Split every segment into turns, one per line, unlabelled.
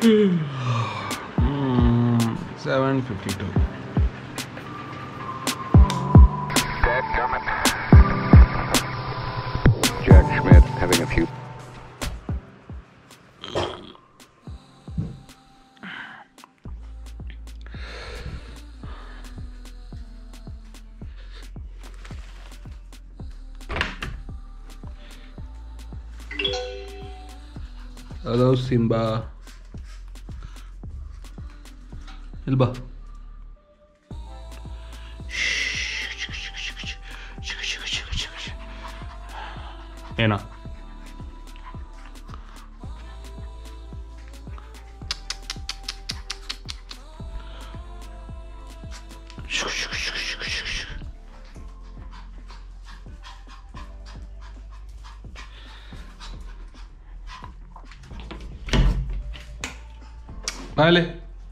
Seven fifty two
Dad coming. Jack Schmidt having a few.
Hello Simba ಇಲ್ಲಿ ಬಾ ಏನ ಬಾಯಲೆ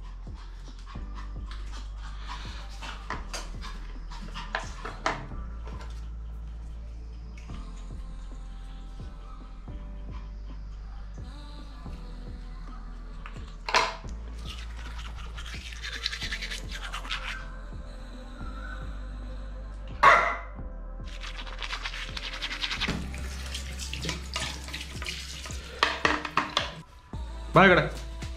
ಬಾಯ್ ಕಡೆ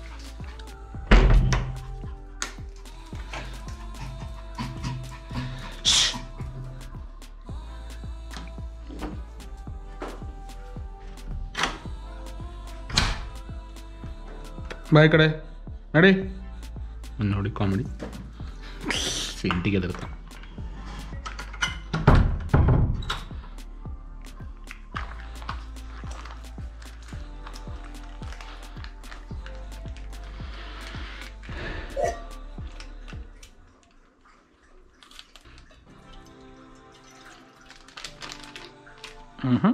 ಬಾಯ್ ಕಡೆ ನಡಿ ಒಂದ್ ನೋಡಿ ಕಾಮಿಡಿ ಇಂಟಿಗೆ ಎದರ್ತಾನೆ ಹ್ಞೂ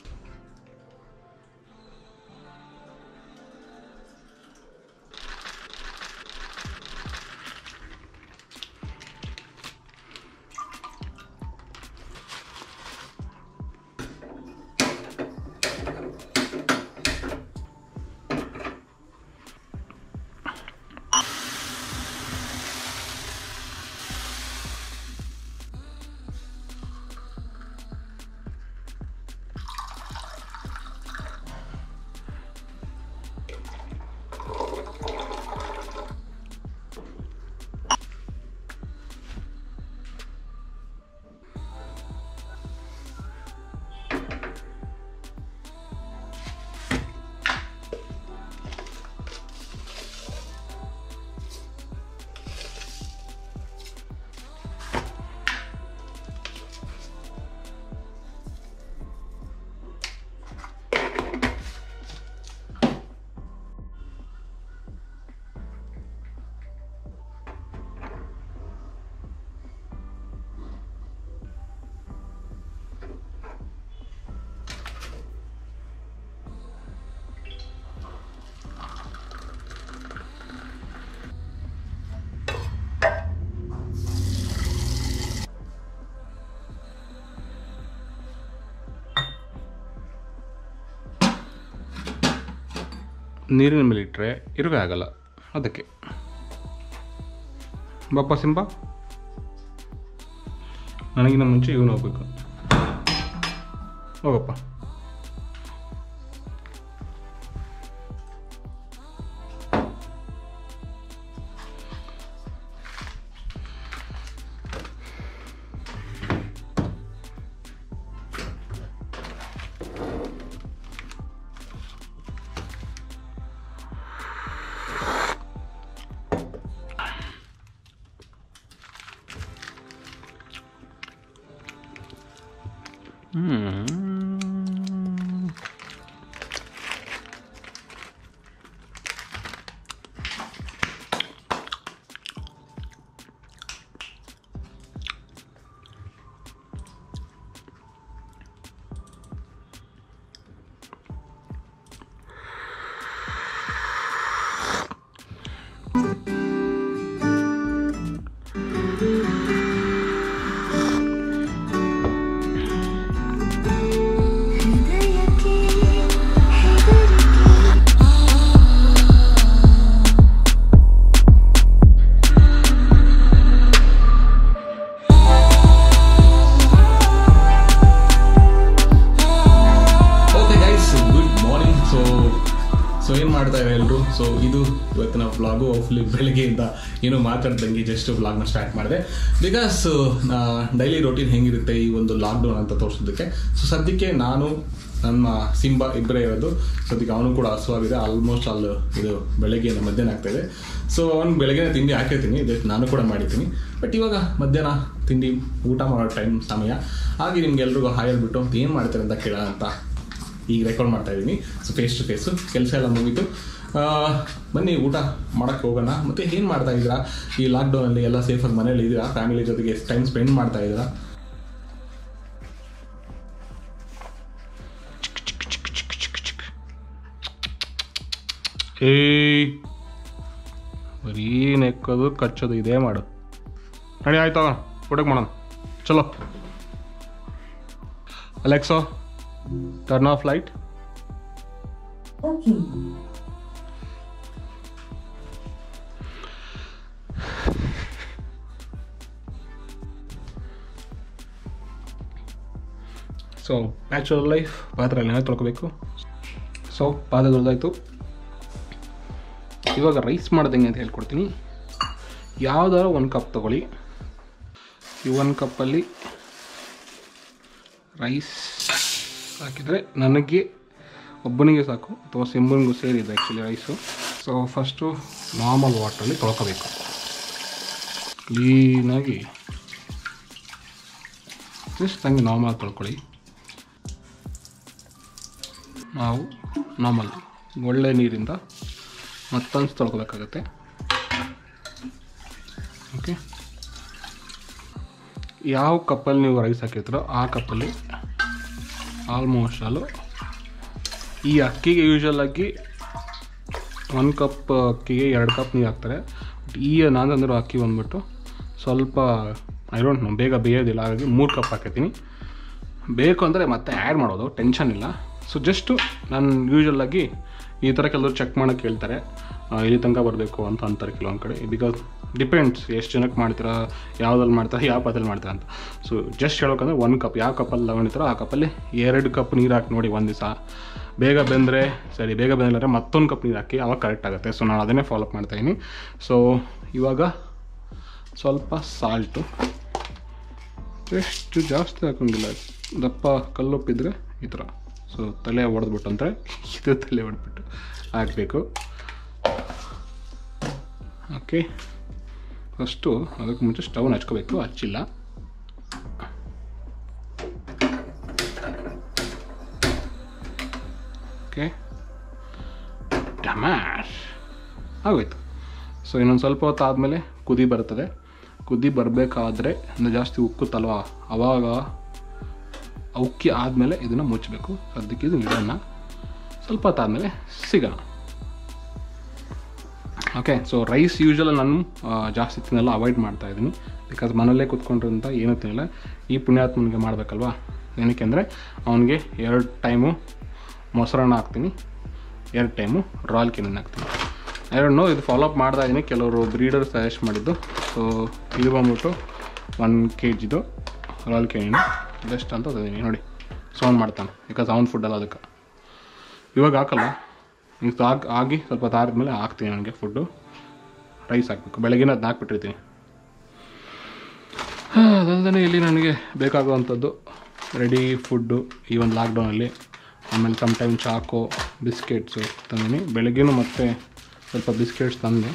ನೀರಿನ ಮೇಲೆ ಇಟ್ಟರೆ ಇರುವೆ ಆಗಲ್ಲ ಅದಕ್ಕೆ ಬಾಪ ಸಿಂಬಾ ನನಗಿನ್ನ ಮುಂಚೆ ಇವನು ಹೋಗ್ಬೇಕು ಹೋಗಪ್ಪ ಹ್ಮ್.
ವ್ಲಾಗು ಹೋಪ್ಫುಲಿ ಬೆಳಗ್ಗೆಯಿಂದ ಏನು ಮಾತಾಡ್ದಂಗೆ ಜಸ್ಟ್ ವ್ಲಾಗ್ನ ಸ್ಟಾರ್ಟ್ ಮಾಡಿದೆ ಬಿಕಾಸ್ ಡೈಲಿ ರೊಟೀನ್ ಹೆಂಗಿರುತ್ತೆ ಈ ಒಂದು ಲಾಕ್ಡೌನ್ ಅಂತ ತೋರಿಸೋದಕ್ಕೆ ಸೊ ಸದ್ಯಕ್ಕೆ ನಾನು ನಮ್ಮ ಸಿಂಬಾ ಇಬ್ಬರೇ ಇರೋದು ಸದ್ಯಕ್ಕೆ ಅವನು ಕೂಡ ಹಸುವಾಗಿದೆ ಆಲ್ಮೋಸ್ಟ್ ಅಲ್ಲಿ ಇದು ಬೆಳಗ್ಗೆ ಮಧ್ಯಾಹ್ನ ಆಗ್ತಾಯಿದೆ ಸೊ ಅವ್ನು ಬೆಳಗ್ಗೆ ತಿಂಡಿ ಹಾಕಿರ್ತೀನಿ ಜಸ್ಟ್ ನಾನು ಕೂಡ ಮಾಡಿರ್ತೀನಿ ಬಟ್ ಇವಾಗ ಮಧ್ಯಾಹ್ನ ತಿಂಡಿ ಊಟ ಮಾಡೋ ಟೈಮ್ ಸಮಯ ಹಾಗೆ ನಿಮ್ಗೆ ಎಲ್ರಿಗೂ ಹಾಯ್ ಹೇಳ್ಬಿಟ್ಟು ಏನು ಮಾಡ್ತಾರೆ ಅಂತ ಕೇಳೋಣ ಅಂತ ಈಗ ರೆಕಾರ್ಡ್ ಮಾಡ್ತಾ ಇದ್ದೀನಿ ಸೊ ಫೇಸ್ ಟು ಫೇಸು ಕೆಲಸ ಎಲ್ಲ ಮುಗೀತು ಆ, ಬನ್ನಿ ಊಟ ಮಾಡೋಕ್ಕೆ ಹೋಗೋಣ ಮತ್ತು ಏನು ಮಾಡ್ತಾ ಇದ್ದೀರಾ ಈ ಲಾಕ್ಡೌನಲ್ಲಿ ಎಲ್ಲ ಸೇಫಾಗಿ ಮನೇಲಿ ಇದ್ದೀರಾ ಫ್ಯಾಮಿಲಿ ಜೊತೆಗೆ ಎಷ್ಟು ಟೈಮ್ ಸ್ಪೆಂಡ್ ಮಾಡ್ತಾ ಇದ್ದೀರಾ
ಏಯ್ ಬರೀ ನೆಕ್ಕೋದು ಕಚ್ಚೋದು ಇದೇ ಮಾಡು ನಡಿ ಆಯ್ತು ಊಟಕ್ಕೆ ಮಾಡೋಣ ಚಲೋ Alexa turn off light
Okay.
So natural life ಪಾತ್ರೆಯಲ್ಲಿ ತೊಳ್ಕೊಬೇಕು ಸೊ ಪಾದ ತೊಳೆದಾಯ್ತು ಇವಾಗ ರೈಸ್ ಮಾಡೋದಂಗೆ ಅಂತ ಹೇಳ್ಕೊಡ್ತೀನಿ ಯಾವ್ದಾರ ಒಂದು ಕಪ್ ತೊಗೊಳ್ಳಿ ಈ ಒಂದು ಕಪ್ಪಲ್ಲಿ ರೈಸ್ ಹಾಕಿದರೆ ನನಗೆ ಒಬ್ಬನಿಗೆ ಸಾಕು ಅಥವಾ ಸಿಂಬನಿಗೂ ಸೇರಿದೆ actually rice so first normal ವಾಟ್ರಲ್ಲಿ ತೊಳ್ಕೊಬೇಕು ಕ್ಲೀನಾಗಿ ಜಸ್ಟ್ ಹಂಗೆ ನಾರ್ಮಲ್ ತೊಳ್ಕೊಳ್ಳಿ ನಾವು ನಾರ್ಮಲ್ ಒಳ್ಳೆ ನೀರಿಂದ ಮತ್ತೊಂದು ತೊಳ್ಕೊಬೇಕಾಗತ್ತೆ ಓಕೆ ಯಾವ ಕಪ್ಪಲ್ಲಿ ನೀವು ರೈಸ್ ಹಾಕಿರ್ತೀರೋ ಆ ಕಪ್ಪಲ್ಲಿ ಆಲ್ಮೋಸ್ಟ್ ಆಲು ಈ ಅಕ್ಕಿಗೆ ಯೂಶಲಾಗಿ ಒಂದು ಕಪ್ ಅಕ್ಕಿಗೆ ಎರಡು ಕಪ್ ನೀರು ಹಾಕ್ತಾರೆ ಬಟ್ ಈ ನಾನು ತಂದಿರೋ ಅಕ್ಕಿ ಬಂದ್ಬಿಟ್ಟು ಸ್ವಲ್ಪ ಐ ಡೋಂಟ್ ನೋ ಬೇಗ ಬೇಯೋದಿಲ್ಲ ಹಾಗಾಗಿ ಮೂರು ಕಪ್ ಹಾಕಿರ್ತೀನಿ ಬೇಕು ಅಂದರೆ ಮತ್ತೆ ಆ್ಯಡ್ ಮಾಡೋದು ಟೆನ್ಷನ್ ಇಲ್ಲ ಸೊ ಜಸ್ಟು ನಾನು ಯೂಶ್ವಲಾಗಿ ಈ ಥರ ಕೆಲವರು ಚೆಕ್ ಮಾಡೋಕ್ಕೆ ಹೇಳ್ತಾರೆ ಆ, ಇಲ್ಲಿ ತನಕ ಬರಬೇಕು ಅಂತ ಅಂತಾರೆ ಕೆಲವೊಂದು ಕಡೆ ಬಿಕಾಸ್ ಡಿಪೆಂಡ್ಸ್ ಎಷ್ಟು ಜನಕ್ಕೆ ಮಾಡ್ತೀರಾ ಯಾವುದ್ರಲ್ಲಿ ಮಾಡ್ತಾರೆ ಯಾವ ಪದಲ್ಲಿ ಮಾಡ್ತಾರೆ ಅಂತ ಸೊ ಜಸ್ಟ್ ಹೇಳ್ಬೇಕಂದ್ರೆ ಒಂದು ಕಪ್ ಯಾವ ಕಪ್ಪಲ್ಲಿ ತಗೊಂಡಿರ್ತಾರೋ ಆ ಕಪ್ಪಲ್ಲಿ ಎರಡು ಕಪ್ ನೀರು ಹಾಕಿ ನೋಡಿ ಒಂದು ದಿವಸ ಬೇಗ ಬೆಂದರೆ ಸರಿ ಬೇಗ ಬೆಂದರೆ ಮತ್ತೊಂದು ಕಪ್ ನೀರು ಹಾಕಿ ಅವಾಗ ಕರೆಕ್ಟ್ ಆಗುತ್ತೆ ಸೊ ನಾನು ಅದನ್ನೇ ಫಾಲೋ ಅಪ್ ಮಾಡ್ತಾಯಿದ್ದೀನಿ ಸೊ ಇವಾಗ ಸ್ವಲ್ಪ ಸಾಲ್ಟು ಎಷ್ಟು ಜಾಸ್ತಿ ಹಾಕೊಂಡಿಲ್ಲ ದಪ್ಪ ಕಲ್ಲುಪ್ಪಿದ್ರೆ ಈ ಥರ ಸೊ ತಲೆ ಹೊಡೆದ್ಬಿಟ್ಟು ಅಂದರೆ ಇದು ತಲೆ ಹೊಡೆದ್ಬಿಟ್ಟು ಹಾಕಬೇಕು ಓಕೆ ಫಸ್ಟು ಅದಕ್ಕೆ ಮುಂಚೆ ಸ್ಟವ್ನ ಹಚ್ಕೋಬೇಕು ಹಚ್ಚಿಲ್ಲ ಓಕೆ ಟಮಾಶ್ ಆಗೋಯ್ತು ಸೊ ಇನ್ನೊಂದು ಸ್ವಲ್ಪ ಹೊತ್ತು ಆದಮೇಲೆ ಕುದಿ ಬರ್ತದೆ ಕುದಿ ಬರಬೇಕಾದ್ರೆ ಅಂದರೆ ಜಾಸ್ತಿ ಉಕ್ಕುತ್ತಲ್ವ ಆವಾಗ ಉಕ್ಕಿ ಆದಮೇಲೆ ಇದನ್ನು ಮುಚ್ಚಬೇಕು ಸದ್ಯಕ್ಕೆ ಇದು ಇಡೋಣ ಸ್ವಲ್ಪ ಹೊತ್ತಾದಮೇಲೆ ಸಿಗೋಣ ಓಕೆ ಸೊ ರೈಸ್ ಯೂಶಲ್ ನಾನು ಆ, ಜಾಸ್ತಿ ತಿನ್ನಲ್ಲ ಅವಾಯ್ಡ್ ಮಾಡ್ತಾ ಇದ್ದೀನಿ ಬಿಕಾಸ್ ಮನೆಯಲ್ಲೇ ಕೂತ್ಕೊಂಡಿರೋಂಥ ಏನೂ ತಿನ್ನಲ್ಲ ಈ ಪುಣ್ಯಾತ್ಮನಿಗೆ ಮಾಡಬೇಕಲ್ವಾ ಏನಕ್ಕೆ ಅಂದರೆ ಅವನಿಗೆ ಎರಡು ಟೈಮು ಮೊಸರನ್ನ ಹಾಕ್ತೀನಿ ಎರಡು ಟೈಮು ರಾಯಲ್ ಕೆನನ್ ಹಾಕ್ತೀನಿ ಎರಡು ನೋ ಇದು ಫಾಲೋ ಅಪ್ ಮಾಡ್ತಾ ಇದ್ದೀನಿ ಕೆಲವರು ಬ್ರೀಡರ್ ಸಜೆಸ್ಟ್ ಮಾಡಿದ್ದು ಸೊ ಇದು ಬಂದ್ಬಿಟ್ಟು ಒನ್ ಕೆ ಜಿದು ರಾಯಲ್ ಕೆನಿನ್ ಬೆಸ್ಟ್ ಅಂತ ತಂದೀನಿ ನೋಡಿ ಸೌಂಡ್ ಮಾಡ್ತಾನೆ ಬಿಕಾಸ್ ಅವ್ನ ಫುಡ್ಡಲ್ಲ ಅದಕ್ಕೆ ಇವಾಗ ಹಾಕಲ್ಲ ಇದು ಆಗಿ ಆಗಿ ಸ್ವಲ್ಪ ತಾರಿದ್ಮೇಲೆ ಹಾಕ್ತೀನಿ ನನಗೆ ಫುಡ್ಡು ರೈಸ್ ಹಾಕಬೇಕು ಬೆಳಗಿನ ಅದನ್ನ ಹಾಕ್ಬಿಟ್ಟಿರ್ತೀನಿ ಅದಲ್ಲದೆ ಇಲ್ಲಿ ನನಗೆ ಬೇಕಾಗುವಂಥದ್ದು ರೆಡಿ ಫುಡ್ಡು ಈ ಒಂದು ಲಾಕ್ಡೌನಲ್ಲಿ ಆಮೇಲೆ ಸಮ್ ಟೈಮ್ ಚಾಕು ಬಿಸ್ಕೆಟ್ಸು ತಂದೀನಿ ಬೆಳಗ್ಗೆನೂ ಮತ್ತೆ ಸ್ವಲ್ಪ ಬಿಸ್ಕೆಟ್ಸ್ ತಂದೆ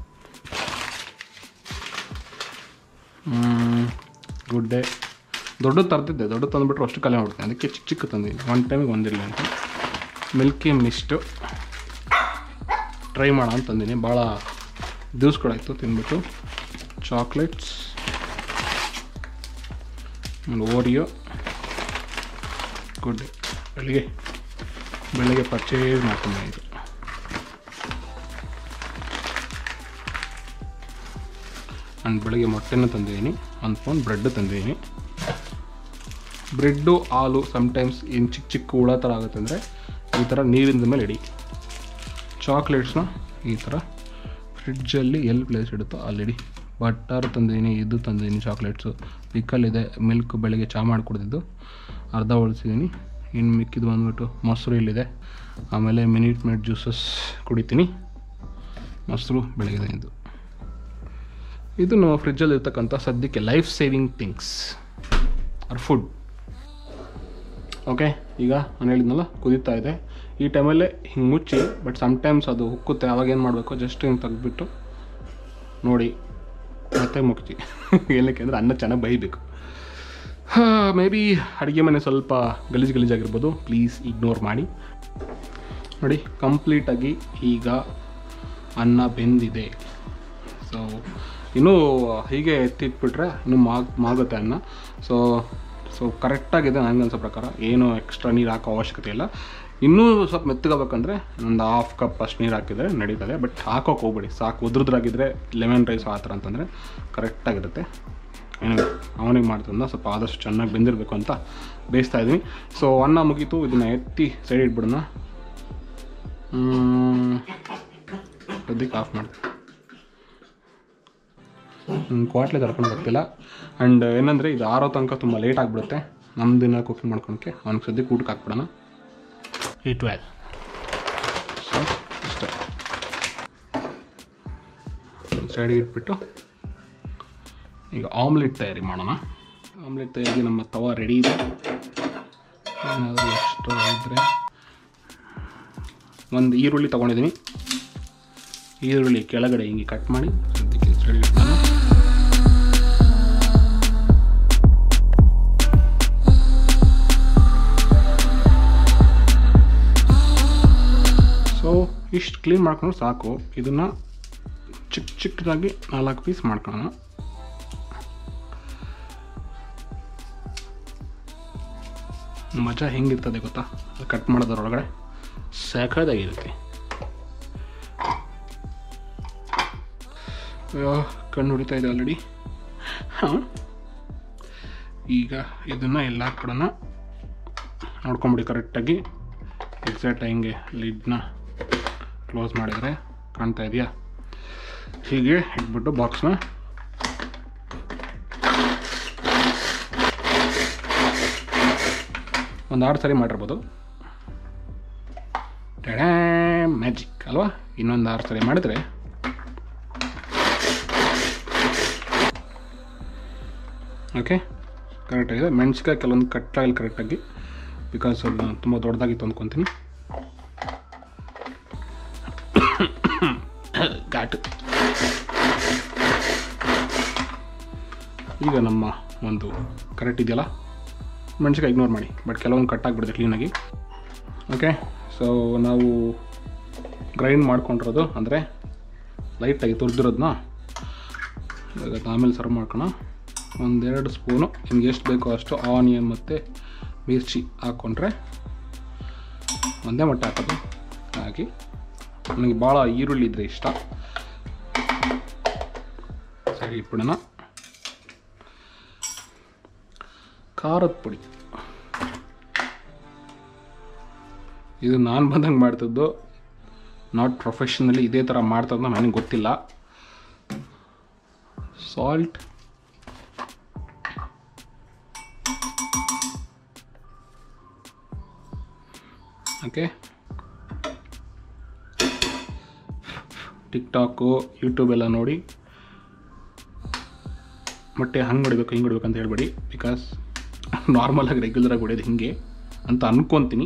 ಗುಡ್ಡೆ ದೊಡ್ಡದು ತರ್ತಿದ್ದೆ ದೊಡ್ಡದು ತಂದುಬಿಟ್ರೆ ಅಷ್ಟು ಕಲೆ ಮಾಡ್ತೀನಿ ಅದಕ್ಕೆ ಚಿಕ್ಕ ಚಿಕ್ಕ ತಂದಿದ್ದೀನಿ ಒನ್ ಟೈಮಿಗೆ ಒಂದಿರಲಿ ಅಂತ ಮಿಲ್ಕಿ ಮಿಸ್ಟು ಟ್ರೈ ಮಾಡೋಣ ಅಂತ ತಂದೀನಿ ಭಾಳ ದಿವ್ಸಗಳಾಯಿತು ತಿಂದ್ಬಿಟ್ಟು ಚಾಕ್ಲೇಟ್ಸ್ ಓರಿಯೋ ಗುಡ್ ಬೆಳಿಗ್ಗೆ ಬೆಳಿಗ್ಗೆ ಪರ್ಚೇಸ್ ಮಾಡ್ಕೊಂಡು ಇದು ನಾನು ಬೆಳಿಗ್ಗೆ ಮೊಟ್ಟೆನ ತಂದಿದ್ದೀನಿ ಒಂದು ಫೋನ್ ಬ್ರೆಡ್ ತಂದಿದ್ದೀನಿ ಬ್ರೆಡ್ಡು ಹಾಲು ಸಮ್ಟೈಮ್ಸ್ ಏನು ಚಿಕ್ಕ ಚಿಕ್ಕ ಹುಳ ಥರ ಆಗುತ್ತೆ ಅಂದರೆ ಈ ಥರ ನೀರಿಂದ ಮೇಲೆ ಇಡಿ ಚಾಕ್ಲೇಟ್ಸ್ನ ಈ ಥರ ಫ್ರಿಡ್ಜಲ್ಲಿ ಎಲ್ಲಿ ಪ್ಲೇಸ್ ಇಡುತ್ತೋ ಅಲ್ಲಿಡಿ ಬಟರ್ ತಂದಿದ್ದೀನಿ ಇದು ತಂದಿದ್ದೀನಿ ಚಾಕ್ಲೇಟ್ಸು ಪಿಕ್ಕಲ್ ಇದೆ ಮಿಲ್ಕ್ ಬೆಳಗ್ಗೆ ಚಹಾ ಮಾಡಿ ಕುಡ್ದಿದ್ದು ಅರ್ಧ ಉಳಿಸಿದ್ದೀನಿ ಇನ್ನು ಮಿಕ್ಕಿದ್ದು ಬಂದ್ಬಿಟ್ಟು ಮೊಸರು ಇಲ್ಲಿದೆ ಆಮೇಲೆ ಮಿನಿಟ್ ಮೇಡ್ ಜ್ಯೂಸಸ್ ಕುಡಿತೀನಿ ಮೊಸರು ಬೆಳಗ್ಗೆ ಇದು ಇದು ನಮ್ಮ ಫ್ರಿಜ್ಜಲ್ಲಿ ಇರ್ತಕ್ಕಂಥ ಸದ್ಯಕ್ಕೆ life saving things are food okay ಈಗ ನಾನು ಹೇಳಿದ್ನಲ್ಲ ಕುದೀತಾ ಇದೆ ಈ ಟೈಮಲ್ಲೇ ಹಿಂಗೆ ಮುಚ್ಚಿ ಬಟ್ ಸಮ್ಟೈಮ್ಸ್ ಅದು ಉಕ್ಕುತ್ತೆ ಅವಾಗ ಏನು ಮಾಡಬೇಕು ಜಸ್ಟ್ ಹಿಂಗೆ ತೆಗೆದ್ಬಿಟ್ಟು ನೋಡಿ ಮತ್ತೆ ಮುಚ್ಚಿ ಏನಕ್ಕೆ ಅಂದರೆ ಅನ್ನ ಚೆನ್ನಾಗಿ ಬೇಯಬೇಕು ಮೇ ಬಿ ಅಡುಗೆ ಮನೆ ಸ್ವಲ್ಪ ಗಲೀಜು ಗಲೀಜಾಗಿರ್ಬೋದು ಪ್ಲೀಸ್ ಇಗ್ನೋರ್ ಮಾಡಿ ನೋಡಿ ಕಂಪ್ಲೀಟಾಗಿ ಈಗ ಅನ್ನ ಬೆಂದಿದೆ ಸೊ ಇನ್ನೂ ಹೀಗೆ ಎತ್ತಿಟ್ಬಿಟ್ರೆ ಇನ್ನೂ ಮಾಗ್ ಮಾಗುತ್ತೆ ಅನ್ನ ಸೊ ಸೊ ಕರೆಕ್ಟಾಗಿದೆ ನನಗೆ ಅನ್ಸೋ ಪ್ರಕಾರ ಏನು ಎಕ್ಸ್ಟ್ರಾ ನೀರು ಹಾಕೋ ಅವಶ್ಯಕತೆ ಇಲ್ಲ ಇನ್ನೂ ಸ್ವಲ್ಪ ಮೆತ್ತಗಾಗಬೇಕಂದ್ರೆ ಒಂದು ಹಾಫ್ ಕಪ್ ಅಷ್ಟು ನೀರು ಹಾಕಿದರೆ ನಡೀತದೆ ಬಟ್ ಹಾಕೋಕೆ ಹೋಗ್ಬೇಡಿ ಸಾಕು ಉದ್ರದ್ರಾಗಿದ್ದರೆ ಲೆಮನ್ ರೈಸ್ ಆ ಥರ ಅಂತಂದರೆ ಕರೆಕ್ಟಾಗಿರುತ್ತೆ ಏನು ಅವನಿಗೆ ಮಾಡ್ತಂದ ಸ್ವಲ್ಪ ಆದಷ್ಟು ಚೆನ್ನಾಗಿ ಬೆಂದಿರಬೇಕು ಅಂತ ಬೇಯಿಸ್ತಾ ಇದ್ದೀನಿ ಸೊ ಅನ್ನ ಮುಗೀತು ಇದನ್ನು ಎತ್ತಿ ಸೈಡ್ ಇಟ್ಬಿಡೋಣ ಸದ್ಯಕ್ಕೆ ಆಫ್ ಮಾಡಿದೆ ಕ್ವಾಟ್ಲೆ ಕರ್ಕೊಂಡು ಬರ್ತಿಲ್ಲ ಆ್ಯಂಡ್ ಏನಂದರೆ ಇದು ಆರೋ ತನಕ ತುಂಬ ಲೇಟ್ ಆಗಿಬಿಡುತ್ತೆ ನಮ್ಮ ದಿನ ಕುಕಿಂಗ್ ಮಾಡ್ಕೊಳಕ್ಕೆ ಅವ್ನಿಗೆ ಸದ್ಯಕ್ಕೆ ಊಟಕ್ಕೆ ಹಾಕ್ಬಿಡೋಣ ಈ ಟ್ವೆಲ್ ಸೊ ಇಷ್ಟೇ ಸೈಡಿಗೆ ಇಟ್ಬಿಟ್ಟು ಈಗ ಆಮ್ಲೆಟ್ ತಯಾರಿ ಮಾಡೋಣ ಆಮ್ಲೆಟ್ ತಯಾರಿಗೆ ನಮ್ಮ ತವ ರೆಡಿ ಇದೆ ಏನಾದರೂ ಎಕ್ಸ್ಟ್ರಾ ಇದ್ದರೆ ಒಂದು ಈರುಳ್ಳಿ ತೊಗೊಂಡಿದ್ದೀನಿ ಈರುಳ್ಳಿ ಕೆಳಗಡೆ ಹಿಂಗೆ ಕಟ್ ಮಾಡಿ ಸದ್ಯಕ್ಕೆ ಸೈಡ್ ಇಟ್ಬಿಡೋಣ ಸೊ ಇಷ್ಟು ಕ್ಲೀನ್ ಮಾಡ್ಕೊಂಡ್ರೆ ಸಾಕು ಇದನ್ನು ಚಿಕ್ಕ ಚಿಕ್ಕದಾಗಿ ನಾಲ್ಕು ಪೀಸ್ ಮಾಡ್ಕೊಳ್ಳೋಣ ಮಜಾ ಹೆಂಗಿರ್ತದೆ ಗೊತ್ತಾ ಕಟ್ ಮಾಡೋದ್ರೊಳಗಡೆ ಸಾಕಾದಾಗಿರುತ್ತೆ ಅಯ್ಯೋ ಕಣ್ಣು ಹೊಡಿತಾ ಇದೆ ಆಲ್ರೆಡಿ ಹಾಂ ಈಗ ಇದನ್ನು ಎಲ್ಲ ಹಾಕ್ಬಿಡೋಣ ನೋಡ್ಕೊಂಬಿಡಿ ಕರೆಕ್ಟಾಗಿ ಎಕ್ಸಾಕ್ಟ್ ಹಿಂಗೆ ಲಿಡ್ನ ಕ್ಲೋಸ್ ಮಾಡಿದರೆ ಕಾಣ್ತಾ ಇದೆಯಾ ಹೀಗೆ ಇಟ್ಬಿಟ್ಟು ಬಾಕ್ಸ್ನ ಒಂದು ಆರು ಸರಿ ಮಾಡಿರ್ಬೋದು ಮ್ಯಾಜಿಕ್ ಅಲ್ವಾ ಇನ್ನೊಂದು ಆರು ಸರಿ ಮಾಡಿದ್ರೆ ಓಕೆ ಕರೆಕ್ಟಾಗಿದೆ ಮೆಣಸಿಕಾಯಿ ಕೆಲವೊಂದು ಕಟ್ಟಾಗಿಲ್ಲ ಕರೆಕ್ಟಾಗಿ ಬಿಕಾಸ್ ಅದು ನಾನು ತುಂಬ ದೊಡ್ಡದಾಗಿತ್ತು ಅಂದ್ಕೊತೀನಿ ಘಾಟು ಈಗ ನಮ್ಮ ಒಂದು ಕರೆಕ್ಟ್ ಇದೆಯಲ್ಲ ಮೆಣಸಿಕಾಯಿ ಇಗ್ನೋರ್ ಮಾಡಿ ಬಟ್ ಕೆಲವೊಂದು ಕಟ್ ಆಗಿಬಿಡುತ್ತೆ ಕ್ಲೀನಾಗಿ ಓಕೆ ಸೊ ನಾವು ಗ್ರೈಂಡ್ ಮಾಡ್ಕೊಂಡಿರೋದು ಅಂದರೆ ಲೈಟಾಗಿ ತುರಿದಿರೋದನ್ನ ಇವಾಗ ಆಮೇಲೆ ಸರ್ವ್ ಮಾಡ್ಕೊಳ ಒಂದೆರಡು ಸ್ಪೂನು ನಿಮ್ಗೆ ಎಷ್ಟು ಬೇಕೋ ಅಷ್ಟು ಆನಿಯನ್ ಮತ್ತು ಮಿರ್ಚಿ ಹಾಕ್ಕೊಂಡ್ರೆ ಒಂದೇ ಮೊಟ್ಟೆ ಹಾಕೋದು ಹಾಕಿ ನನಗೆ ಭಾಳ ಈರುಳ್ಳಿ ಇದ್ದರೆ ಇಷ್ಟ ಸರಿ ಇಟ್ಬಿಡೋಣ ಖಾರದ ಪುಡಿ ಇದು ನಾನು ಬಂದಂಗೆ ಮಾಡ್ತಿದ್ದು ನಾಟ್ ಪ್ರೊಫೆಷನಲಿ ಇದೇ ಥರ ಮಾಡ್ತದ್ದು ನನಗೆ ಗೊತ್ತಿಲ್ಲ ಸಾಲ್ಟ್ ಓಕೆ ಟಿಕ್ಟಾಕು ಯೂಟ್ಯೂಬ್ ಎಲ್ಲ ನೋಡಿ ಮೊಟ್ಟೆ ಹಂಗೆ ಹೊಡಿಬೇಕು ಹಿಂಗೆ ಹೊಡಿಬೇಕು ಅಂತ ಹೇಳ್ಬೇಡಿ ಬಿಕಾಸ್ ನಾರ್ಮಲಾಗಿ ರೆಗ್ಯುಲರಾಗಿ ಹೊಡೆಯೋದು ಹಿಂಗೆ ಅಂತ ಅನ್ಕೊತೀನಿ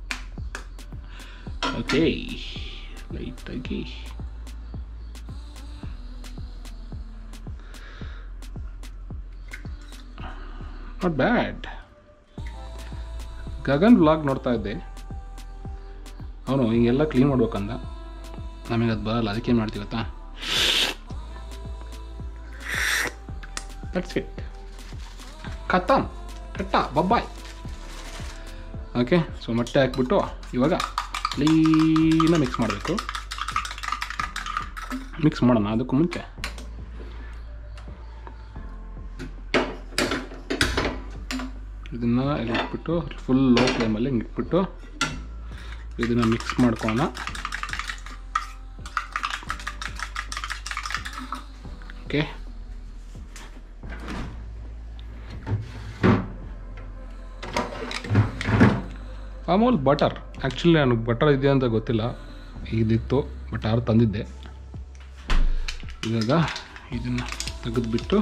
ಓಕೆ ಲೈಟಾಗಿ ನಾಟ್ ಬ್ಯಾಡ್ ಗಗನ್ ಬ್ಲಾಗ್ ನೋಡ್ತಾ ಇದ್ದೆ ಅವನು ಹಿಂಗೆಲ್ಲ ಕ್ಲೀನ್ ಮಾಡ್ಬೇಕಂದ ನಮಗೆ ಅದು ಬರಲ್ಲ ಅದಕ್ಕೆ ಏನು ಮಾಡ್ತೀವಿ ಗೊತ್ತಾ ದಟ್ಸ್ ಇಟ್ ಖತಮ್ ಕಟ್ಟ ಬಬ್ಬಾಯ್ ಓಕೆ ಸೊ ಮೊಟ್ಟೆ ಹಾಕ್ಬಿಟ್ಟು ಇವಾಗ ಕ್ಲೀನ ಮಿಕ್ಸ್ ಮಾಡಬೇಕು ಮಿಕ್ಸ್ ಮಾಡೋಣ ಅದಕ್ಕೂ ಮುಂಚೆ ಇದನ್ನು ಇಲ್ಲಿ ಇಟ್ಬಿಟ್ಟು ಫುಲ್ ಲೋ ಫ್ಲೇಮಲ್ಲಿ ಹಿಂಗೆ ಇಟ್ಬಿಟ್ಟು ಇದನ್ನು ಮಿಕ್ಸ್ ಮಾಡ್ಕೊಳ್ಳೋಣ ಓಕೆ ಆಮೇಲೆ ಬಟರ್ ಆ್ಯಕ್ಚುಲಿ ನನಗೆ ಬಟರ್ ಇದೆ ಅಂತ ಗೊತ್ತಿಲ್ಲ ಇದಿತ್ತು ಬಟ್ ಯಾರು ತಂದಿದ್ದೆ ಇವಾಗ ಇದನ್ನು ತೆಗೆದುಬಿಟ್ಟು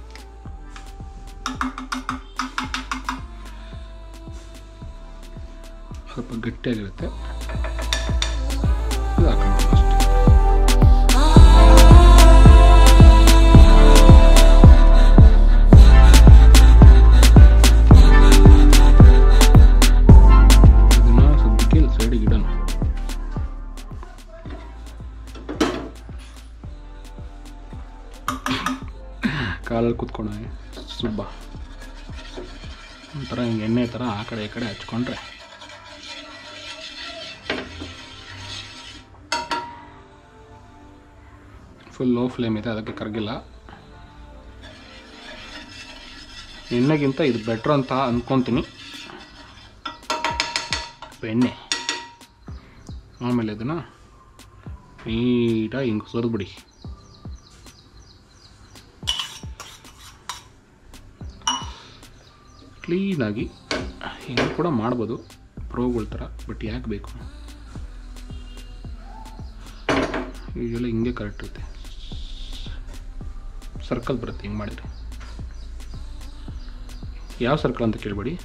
ಸ್ವಲ್ಪ ಗಟ್ಟಿಯಾಗಿರುತ್ತೆ ಇದು ಹಾಕೋಣ ಅಷ್ಟೇ ಇದನ್ನ ಸದ್ಯಕ್ಕೆ ಇಲ್ಲಿ ಸೈಡಿಗೆ ಇಡೋಣ ಕಾಲಲ್ಲಿ ಕೂತ್ಕೊಂಡ ಸುಬ್ಬ ಒಂಥರ ಹಿಂಗೆ ಎಣ್ಣೆ ಥರ ಆ ಕಡೆ ಈ ಕಡೆ ಹಚ್ಕೊಂಡ್ರೆ ಫುಲ್ ಲೋ ಫ್ಲೇಮ್ ಇದೆ ಅದಕ್ಕೆ ಕರಗಿಲ್ಲ ಎಣ್ಣೆಗಿಂತ ಇದು ಬೆಟ್ರ್ ಅಂತ ಅಂದ್ಕೊತೀನಿ ಬೆಣ್ಣೆ ಆಮೇಲೆ ಇದನ್ನು ನೀಟಾಗಿ ಹಿಂಗೆ ಸುರಿದ್ಬಿಡಿ ಕ್ಲೀನಾಗಿ ಹಿಂಗೆ ಕೂಡ ಮಾಡ್ಬೋದು ಪ್ರೋಗಳ ಥರ ಬಟ್ ಯಾಕೆ ಬೇಕು ಈಗೆಲ್ಲ ಹಿಂಗೆ ಕರೆಕ್ಟ್ ಇರುತ್ತೆ ಸರ್ಕಲ್ ಬರುತ್ತೆ ಹಿಂಗೆ ಮಾಡಿದರೆ ಯಾವ ಸರ್ಕಲ್ ಅಂತ ಕೇಳಬೇಡಿ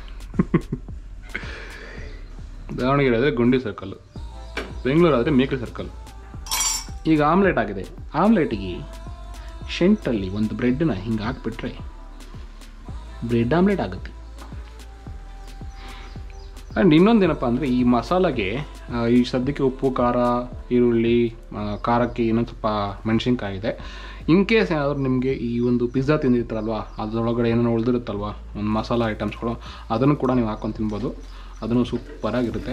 ದಾವಣಗೆರೆ ಆದರೆ ಗುಂಡಿ ಸರ್ಕಲ್ಲು ಬೆಂಗಳೂರು ಆದರೆ ಮೇಕಲ್ ಸರ್ಕಲ್ ಈಗ ಆಮ್ಲೆಟ್ ಆಗಿದೆ ಆಮ್ಲೆಟಿಗೆ ಶೆಂಟಲ್ಲಿ ಒಂದು ಬ್ರೆಡ್ನ ಹಿಂಗೆ ಹಾಕ್ಬಿಟ್ರೆ ಬ್ರೆಡ್ ಆಮ್ಲೆಟ್ ಆಗುತ್ತೆ ಆ್ಯಂಡ್ ಇನ್ನೊಂದೇನಪ್ಪ ಅಂದರೆ ಈ ಮಸಾಲಾಗೆ ಆ, ಈ ಸದ್ಯಕ್ಕೆ ಉಪ್ಪು ಖಾರ ಈರುಳ್ಳಿ ಆ, ಖಾರಕ್ಕೆ ಇನ್ನೊಂದು ಸ್ವಲ್ಪ ಮೆಣಸಿನ್ಕಾಯಿ ಇದೆ ಇನ್ ಕೇಸ್ ಏನಾದರೂ ನಿಮಗೆ ಈ ಒಂದು ಪಿಜ್ಜಾ ತಿಂದಿರ್ತಾರಲ್ವಾ ಅದರೊಳಗಡೆ ಏನೇನೋ ಉಳಿದಿರುತ್ತಲ್ವಾ ಒಂದು ಮಸಾಲ ಐಟಮ್ಸ್ಗಳು ಅದನ್ನು ಕೂಡ ನೀವು ಹಾಕೊಂಡು ತಿನ್ಬೋದು ಅದನ್ನು ಸೂಪರಾಗಿರುತ್ತೆ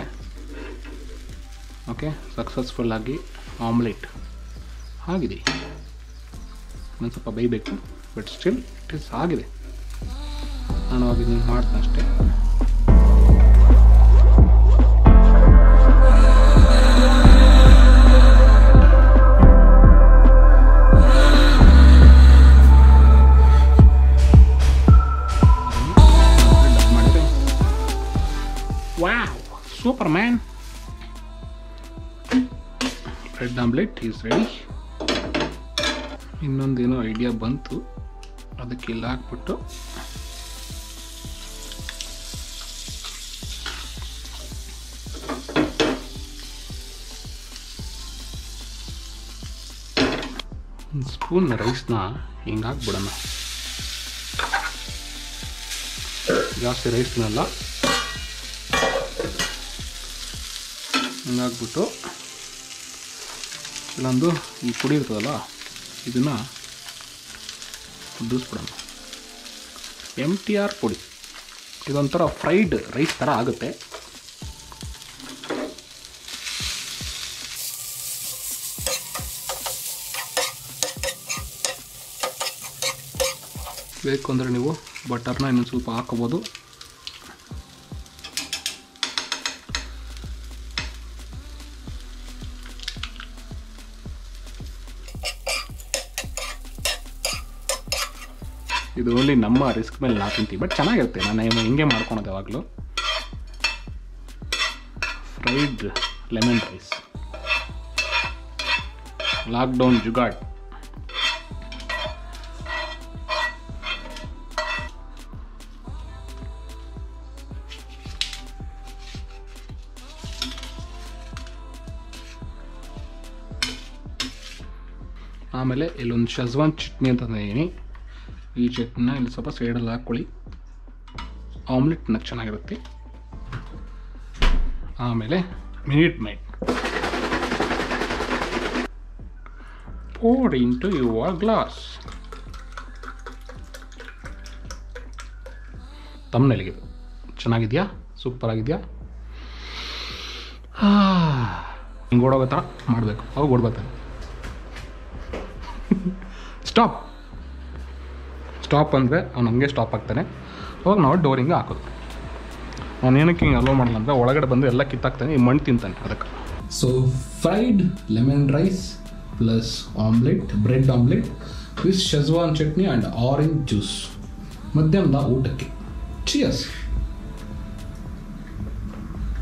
ಓಕೆ ಸಕ್ಸಸ್ಫುಲ್ಲಾಗಿ ಆಮ್ಲೆಟ್ ಆಗಿದೆ ಒಂದು ಸ್ವಲ್ಪ ಬೇಯಬೇಕು ಬಟ್ ಸ್ಟಿಲ್ ಇಟ್ ಇಸ್ ಆಗಿದೆ ನಾನು ಅವಾಗ ಇದನ್ನು ಮಾಡ್ತೀನಿ ಅಷ್ಟೇ wow super man bread omelette is ready ಇನ್ನೊಂದೇನೋ ಐಡಿಯಾ ಬಂತು ಅದಕ್ಕೆ ಇಲ್ಲಿ ಹಾಕ್ಬಿಟ್ಟು ಒಂದು ಸ್ಪೂನ್ ರೈಸ್ನ ಹಿಂಗೆ ಹಾಕ್ಬಿಡೋಣ ಜಾಸ್ತಿ ರೈಸ್ ತಿನ್ನಲ್ಲ ಹಿಂಗಾಗ್ಬಿಟ್ಟು ಇಲ್ಲೊಂದು ಈ ಪುಡಿ ಇರ್ತದಲ್ಲ ಇದನ್ನು ಉದ್ದಿಸ್ಬಿಡೋಣ ಎಮ್ ಟಿ ಆರ್ ಪುಡಿ ಇದೊಂಥರ ಫ್ರೈಡ್ ರೈಸ್ ಥರ ಆಗುತ್ತೆ ಬೇಕು ಅಂದರೆ ನೀವು ಬಟರ್ನ ಇನ್ನೊಂದು ಸ್ವಲ್ಪ ಹಾಕೋಬೋದು ಇದು ಓನ್ಲಿ ನಮ್ಮ ರಿಸ್ಕ್ ಮೇಲೆ ನಾ ತಿಂತೀವಿ ಬಟ್ ಚೆನ್ನಾಗಿರುತ್ತೆ ನಾನು ಏನು ಹಿಂಗೆ ಮಾಡ್ಕೊಳೋದು ಯಾವಾಗಲೂ fried lemon rice lockdown jugaad ಆಮೇಲೆ ಇಲ್ಲೊಂದು ಶೆಜ್ವಾನ್ ಚಟ್ನಿ ಅಂತ ತಂದಿದ್ದೀನಿ ಈ ಚಟ್ನಿನ ಇಲ್ಲಿ ಸ್ವಲ್ಪ ಸೈಡಲ್ಲಿ ಹಾಕ್ಕೊಳ್ಳಿ ಆಮ್ಲೆಟ್ನ ಚೆನ್ನಾಗಿರುತ್ತೆ ಆಮೇಲೆ minute might pod into your glass ತಮ್ಮನೆಲಿಗೆ ಚೆನ್ನಾಗಿದೆಯಾ ಸೂಪರ್ ಆಗಿದೆಯಾ ಹಿಂಗೆ ಓಡೋಗೋ ಥರ ಮಾಡಬೇಕು ಅವಾಗ ಓಡ್ಬರ್ತಾನೆ ಸ್ಟಾಪ್ ಸ್ಟಾಪ್ ಅಂದರೆ ಅವ್ನು ಹಂಗೆ ಸ್ಟಾಪ್ ಆಗ್ತಾನೆ ಅವಾಗ ನಾವು ಡೋರಿಂಗ್ ಹಾಕೋದು ಅವ್ನು ಏನಕ್ಕೆ ಹಿಂಗೆ ಅಲೋ ಮಾಡಲ್ಲ ಅಂದರೆ ಒಳಗಡೆ ಬಂದು ಎಲ್ಲ ಕಿತ್ತಾಕ್ತಾನೆ ಈ ಮಣ್ಣು ತಿಂತಾನೆ ಅದಕ್ಕೆ so fried lemon rice plus omelette bread omelette with Schezwan chutney and orange juice ಮಧ್ಯಾಹ್ನದ ಊಟಕ್ಕೆ ಚಿಯರ್ಸ್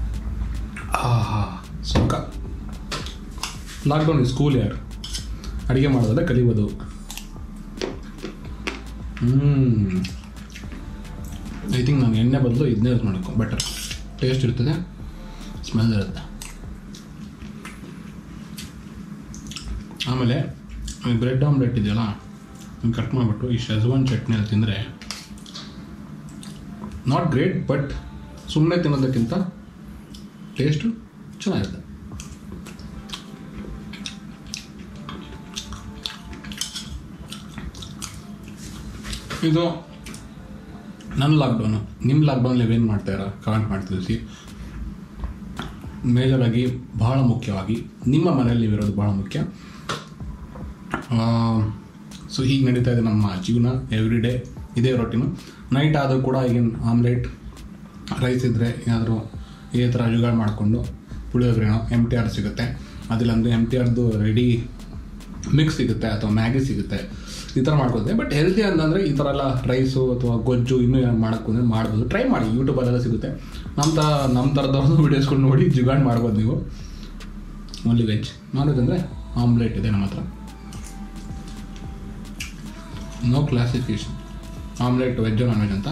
ಆಹಾ ಸುಖ ಲಾಕ್ಡೌನ್ ಇಸ್ ಕೂಲ್ ಯಾರು
ಅಡುಗೆ ಮಾಡೋದೆಲ್ಲ ಕಲಿಬೋದು ಹ್ಞೂ ಐ ಥಿಂಕ್ ನಾನು ಎಣ್ಣೆ ಬದಲು ಇದನ್ನೇ ಯೂಸ್ ಮಾಡಬೇಕು ಬೆಟರ್ ಟೇಸ್ಟ್ ಇರ್ತದೆ ಸ್ಮೆಲ್ ಇರುತ್ತೆ ಆಮೇಲೆ ಬ್ರೆಡ್ ಆಮ್ಲೆಟ್ ಇದೆಯಲ್ಲ ಕಟ್ ಮಾಡಿಬಿಟ್ಟು ಈ ಶೆಜ್ವಾನ್ ಚಟ್ನಿ ಅಲ್ಲಿ ತಿಂದರೆ ನಾಟ್ ಗ್ರೇಟ್ ಬಟ್ ಸುಮ್ಮನೆ ತಿನ್ನೋದಕ್ಕಿಂತ ಟೇಸ್ಟು ಚೆನ್ನಾಗಿರುತ್ತೆ ಇದು ನನ್ನ ಲಾಕ್ಡೌನು ನಿಮ್ಮ ಲಾಕ್ಡೌನ್ ನೀವೇನು ಮಾಡ್ತಾಯಿರ ಕಮೆಂಟ್ ಮಾಡಿ ತಿಳಿಸಿ ಮೇಜರಾಗಿ ಬಹಳ ಮುಖ್ಯವಾಗಿ ನಿಮ್ಮ ಮನೆಯಲ್ಲಿ ನೀವಿರೋದು ಬಹಳ ಮುಖ್ಯ ಸೊ ಹೀಗೆ ನಡೀತಾ ಇದೆ ನಮ್ಮ ಜೀವನ ಎವ್ರಿ ಡೇ ಇದೇ ರೊಟ್ಟಿನು ನೈಟ್ ಆದರೂ ಕೂಡ ಈಗಿನ ಆಮ್ಲೆಟ್ ರೈಸ್ ಇದ್ದರೆ ಏನಾದರೂ ಇದೇ ಥರ ಜುಗಾಡ್ ಮಾಡಿಕೊಂಡು ಪುಳಿಯೋಗರೆನೋ ಎಮ್ ಟಿ ಆರ್ ಸಿಗುತ್ತೆ ಅದಿಲ್ಲ ಅಂದರೆ ಎಮ್ ಟಿ ಆರ್ದು ರೆಡಿ ಮಿಕ್ಸ್ ಸಿಗುತ್ತೆ ಅಥವಾ ಮ್ಯಾಗಿ ಸಿಗುತ್ತೆ ಈ ಥರ ಮಾಡ್ಕೊಳ್ತೇವೆ ಬಟ್ ಹೆಲ್ತಿ ಅಂತಂದರೆ ಈ ಥರ ಎಲ್ಲ ರೈಸು ಅಥವಾ ಗೊಜ್ಜು ಇನ್ನೂ ಏನು ಮಾಡೋಕ್ಕೂ ಅಂದರೆ ಮಾಡ್ಬೋದು ಟ್ರೈ ಮಾಡಿ ಯೂಟ್ಯೂಬಲ್ಲೆಲ್ಲ ಸಿಗುತ್ತೆ ನಮ್ಮ ಥರ ನಮ್ಮ ಥರದವ್ರದ್ದು ವೀಡಿಯೋಸ್ಕೊಂಡು ನೋಡಿ ಜುಗಾಡ್ ಮಾಡ್ಬೋದು ನೀವು ಓನ್ಲಿ ವೆಜ್ ನಾನ್ ವೆಜ್ ಅಂದರೆ ಆಮ್ಲೆಟ್ ಇದೆ ನಮ್ಮ ಹತ್ರ no classification omelette veg non veg ಅಂತ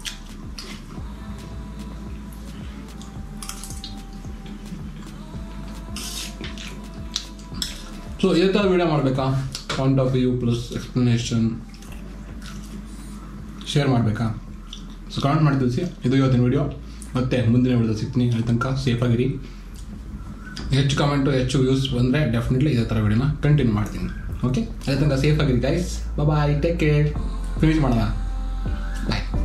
ಸೊ ಇದೇ ಥರ ವೀಡಿಯೋ ಮಾಡಬೇಕಾ point of view plus explanation share ಮಾಡಬೇಕಾ ಸೊ ಕಮೆಂಟ್ ಮಾಡಿ ತಿಳಿಸಿ ಇದು ಇವತ್ತಿನ ವೀಡಿಯೋ ಮತ್ತೆ ಮುಂದಿನ ವಿಡಿಯೋ ಸಿಗ್ತೀನಿ ಅಲ್ಲಿ ತನಕ ಸೇಫಾಗಿರಿ ಹೆಚ್ಚು ಕಮೆಂಟು ಹೆಚ್ಚು ವ್ಯೂಸ್ ಬಂದರೆ ಡೆಫಿನೆಟ್ಲಿ ಇದೇ ಥರ ವಿಡಿಯೋನ ಕಂಟಿನ್ಯೂ ಮಾಡ್ತೀನಿ ಓಕೆ ಅಲ್ಲಿ ತನಕ ಸೇಫಾಗಿರಿ guys bye take care finish ಮಾಡೋಣ ಬಾಯ್